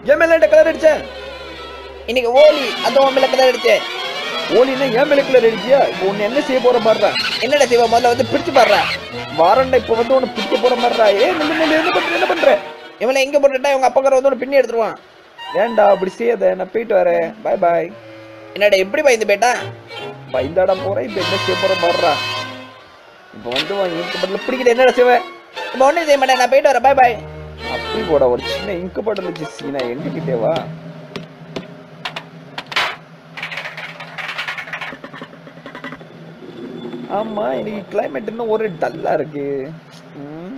என் மேல கலர் அடிச்ச இன்னைக்கு ஓலி அது உன் மேல கலர் அடிச்சேன் ஓலினா என் மேல கலர் அடிச்சியா இப்போ உன்னை என்ன செய்ய போற மாதிரிடா என்னடா செய்வ முதல்ல வந்து பிடிச்சு பாடுறா வாரண்டா இப்ப வந்து உன்னை பிடிக்க போற மாதிரிடா ஏ நில்லு நில்லு என்ன பண்ற என்ன பண்ற இவனை எங்க போட்டுட்டா இவங்க அப்பா வந்து உன்னை பின்னி எடுத்துருவான் ஏன்டா அப்படி செய்யாத நான் போயிட்டு வரேன் பாய் பாய் என்னடா எப்படி பயந்து போயிட்டா பயந்தாடா போறேன் இப்ப என்ன செய்ய போற மாதிரிடா இப்ப வந்து உன் இங்கு பட்டில பிடிக்கிட்டு என்னடா செய்வ இப்போ ஒன்றும் செய்ய மாட்டேன் நான் போயிட்டு வரேன் பாய் பாய் அப்படி போட ஒரு சின்ன இங்கு பட்டில் வச்சு சீனா எங்க கிட்டே வா ஆமா இன்னைக்கு கிளைமேட் இன்னும் ஒரு டல்லா இருக்கு ம்.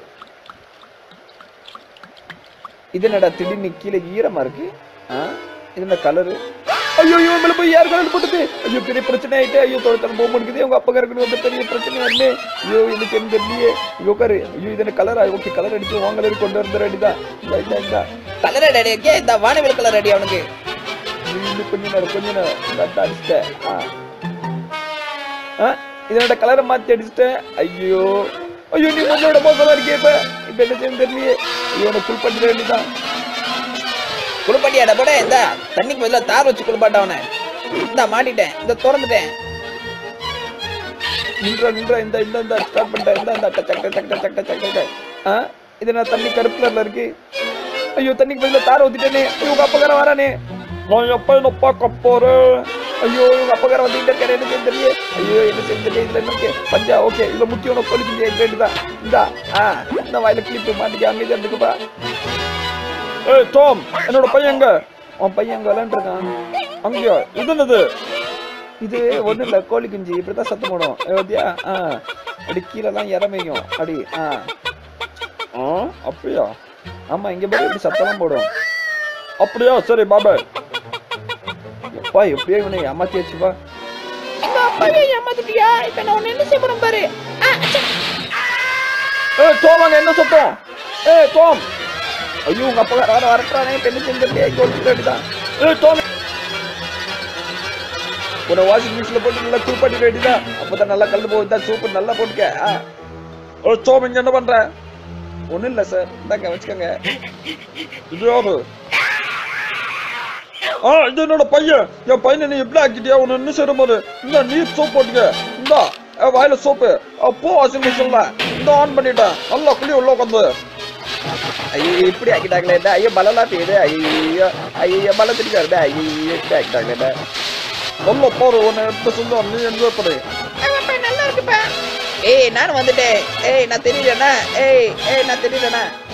இது என்னடா திடீர்னு கீழே ஈரமா இருக்கு ஆ? இது என்ன கலரு ஐயோ ஐயோ மேல போய் யார் கலர் போட்டது ஐயோ பெரிய பிரச்சனை ஆயிட்டு ஐயோ தொழில் போக முடியுது உங்க அப்பா கருக்கு வந்து பெரிய பிரச்சனை ஆயிடுமே ஐயோ எனக்கு என்ன தெரியலையே ஐயோ உட்காரு ஐயோ இது என்ன கலரா ஓகே கலர் அடிச்சு உன் கலர் கொண்டு வந்த ரெடிதான் இந்த இந்த இந்த கலர் அடி அடிக்கே இந்த வானவில் கலர் அடி அவனுக்கு நீ இன்னும் கொஞ்ச நேரம் கொஞ்ச நேரம் இந்த அட்டை அடிச்சிட்டேன் ஆ ஆ இதனோட கலரை மாத்தி அடிச்சிட்டேன் ஐயோ ஐயோ நீ முன்னோட மோசமா இருக்கே இப்ப இப்ப என்ன செய்யணும் தெரியலையே ஐயோ உனக்கு ஃபுல் பண்ணிட வேண்டியதான் குளிப்பாட்டியாட போட இந்த தண்ணிக்கு பதிலா தார் வச்சு குளிப்பாட்ட அவனை இந்த மாட்டிட்டேன் இந்த திறந்துட்டேன் நின்றா நின்றா இந்த இந்த இந்த ஸ்டார்ட் பண்ணிட்டேன் இந்த இந்த சக்க சக்க சக்க சக்க ஆ இது நான் தண்ணி கருப்பு கலர்ல இருக்கு ஐயோ தண்ணிக்கு பதிலா தார ஊத்திட்டேனே ஐயோ உங்க அப்பக்கார வரானே நான் எப்ப என்ன பார்க்க போறேன் ஐயோ உங்க அப்பக்கார வந்துட்டு இருக்காரு என்ன செய்ய தெரியல ஐயோ என்ன செய்ய தெரியல இதுல என்ன இருக்கு பஞ்சா ஓகே இதுல முக்கியம் கொலிக்கு வேண்டியதான் இந்தா ஆ இந்த வாயில கிளிப்பு மாட்டிக்க அமைதியா இருந்துக்குப்பா ஏய் டோம் என்னோட பையன் எங்க உன் பையன் எங்க விளையாண்டுருக்கான் அங்கேயா இது என்னது இது ஒண்ணும் இல்ல கோழி குஞ்சு இப்படிதான் சத்தம் போடும் யோதியா ஆ அப்படி கீழே தான் இறமையும் அப்படி ஆ ஆ அப்படியா ஆமா இங்க பாரு இப்படி சத்தம்லாம் போடும் அப்படியா சரி பாபா எப்பா எப்படியோ இவனை ஏமாத்தி வச்சுப்பா எங்க அப்பாவே ஏமாத்திட்டியா இப்ப நான் உன்னை என்ன செய்ய போறேன் பாரு ஆ, அச்சா. ஏ டோம் அங்க என்ன சத்தம் ஏ டோம் ஐயோ உங்க அப்பா வர வரட்டானே பெண்ணு செஞ்சே கோழிக்கு வேண்டிதான் ஏ டோம் ஒரு வாஷிங் மிஷின்ல போட்டு நல்லா குளிப்பாட்டி வேண்டிதான் அப்பதான் நல்லா கலந்து போகுதா சூப்பர் நல்லா போட்டுக்க ஆ. ஓ டோம் இங்க என்ன பண்ற ஒண்ணும் இல்ல சார் இந்தாங்க வச்சுக்கோங்க இது யாரு ஆ இது என்னோட பையன் என் பையனை நீ எப்படி ஆக்கிட்டியா உன்னை இன்னும் செய்ற போது இந்த நீ சோப் போட்டுக்க இந்தா அஹ் வாயில சோப்பு அப்போ வாஷிங் மிஷின்ல இந்த ஆன் பண்ணிட்டேன் நல்லா குழி உள்ள உட்காந்து ஐயோ இப்படி ஆக்கிட்டாங்களே டா. ஐயோ பலலாம் பெய்யுது ஐயோ ஐயோ பல திரிக்காரு ஐயோ இப்படி ஆக்கிட்டாங்களே டா. நல்லா பாரு உன்னை எப்படி சொந்தம் நீ என்ஜாய் பண்ணு நல்லா இருக்குப்பா ஏய் நானும் வந்துட்டேன் ஏய் நான் தெரியலண்ணா ஏய் ஏய் நான் தெரியலண்ணா